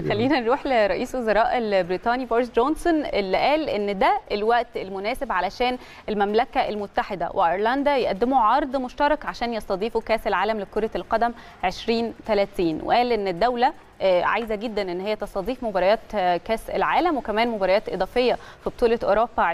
خلينا نروح لرئيس وزراء البريطاني بوريس جونسون اللي قال ان ده الوقت المناسب علشان المملكه المتحده وايرلندا يقدموا عرض مشترك عشان يستضيفوا كاس العالم لكره القدم 2030 وقال ان الدوله عايزه جدا ان هي تستضيف مباريات كاس العالم وكمان مباريات اضافيه في بطوله اوروبا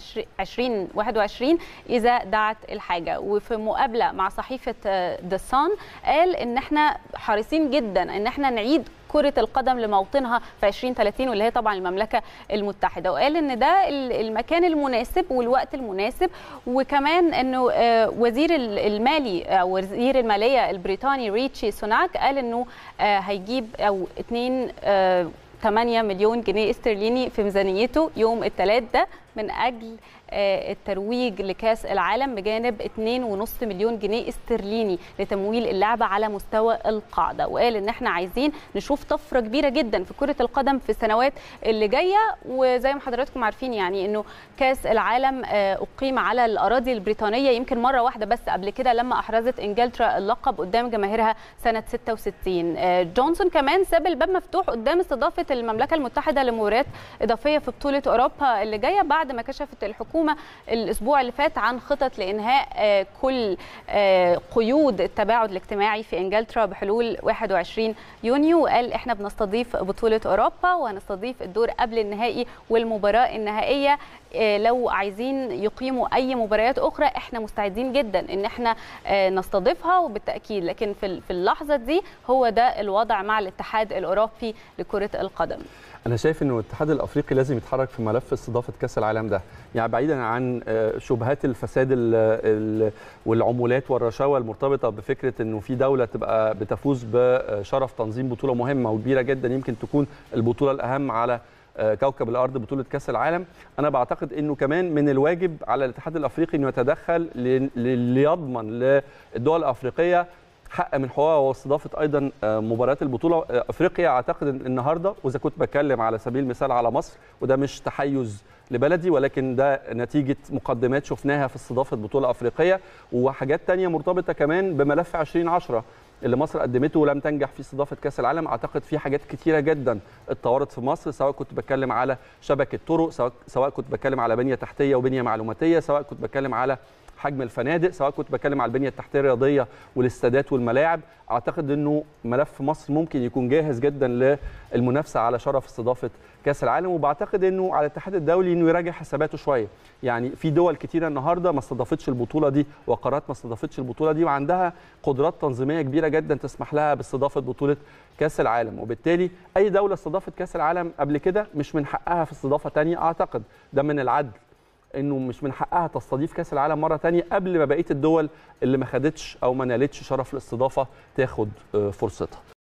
2021 اذا دعت الحاجه وفي مقابله مع صحيفه ذا سان قال ان احنا حريصين جدا ان احنا نعيد كرة القدم لموطنها في 2030 واللي هي طبعا المملكة المتحدة وقال ان ده المكان المناسب والوقت المناسب وكمان انه وزير المالي او وزير المالية البريطاني ريتشي سوناك قال انه هيجيب او 2 8 مليون جنيه استرليني في ميزانيته يوم الثلاث ده من اجل الترويج لكاس العالم بجانب 2.5 مليون جنيه استرليني لتمويل اللعبه على مستوى القاعده وقال ان احنا عايزين نشوف طفره كبيره جدا في كره القدم في السنوات اللي جايه وزي ما حضراتكم عارفين يعني انه كاس العالم اقيم على الاراضي البريطانيه يمكن مره واحده بس قبل كده لما احرزت انجلترا اللقب قدام جماهيرها سنه 66 جونسون كمان ساب الباب مفتوح قدام استضافه المملكه المتحده لمباريات اضافيه في بطوله اوروبا اللي جايه بعد ما كشفت الحكومه الحكومه الاسبوع اللي فات عن خطط لانهاء كل قيود التباعد الاجتماعي في انجلترا بحلول 21 يونيو وقال احنا بنستضيف بطوله اوروبا وهنستضيف الدور قبل النهائي والمباراه النهائيه لو عايزين يقيموا اي مباريات اخرى احنا مستعدين جدا ان احنا نستضيفها وبالتاكيد لكن في اللحظه دي هو ده الوضع مع الاتحاد الاوروبي لكره القدم انا شايف انه الاتحاد الافريقي لازم يتحرك في ملف استضافه كاس العالم ده يعني بعيدا عن شبهات الفساد والعمولات والرشاوى المرتبطه بفكره انه في دوله تبقى بتفوز بشرف تنظيم بطوله مهمه وكبيره جدا يمكن تكون البطوله الاهم على كوكب الارض بطوله كاس العالم انا بعتقد انه كمان من الواجب على الاتحاد الافريقي انه يتدخل ليضمن للدول الافريقيه حق من حقوقها واستضافه ايضا مباريات البطوله افريقيا اعتقد النهارده واذا كنت بتكلم على سبيل المثال على مصر وده مش تحيز لبلدي ولكن ده نتيجه مقدمات شفناها في استضافه بطوله افريقيه وحاجات تانية مرتبطه كمان بملف 2010 اللي مصر قدمته ولم تنجح في استضافه كاس العالم اعتقد في حاجات كتيره جدا اتطورت في مصر سواء كنت بتكلم على شبكه طرق سواء سواء كنت بتكلم على بنيه تحتيه وبنيه معلوماتيه سواء كنت بتكلم على حجم الفنادق سواء كنت بتكلم على البنيه التحتيه الرياضيه والاستادات والملاعب اعتقد انه ملف مصر ممكن يكون جاهز جدا للمنافسه على شرف استضافه كاس العالم وبعتقد انه على الاتحاد الدولي انه يراجع حساباته شويه يعني في دول كتيره النهارده ما استضافتش البطوله دي وقارات ما استضافتش البطوله دي وعندها قدرات تنظيميه كبيره جدا تسمح لها باستضافه بطوله كاس العالم وبالتالي اي دوله استضافت كاس العالم قبل كده مش من حقها في استضافه ثانيه اعتقد ده من العدل انه مش من حقها تستضيف كاس العالم مره ثانيه قبل ما بقيه الدول اللي ما خدتش او ما نالتش شرف الاستضافه تاخد فرصتها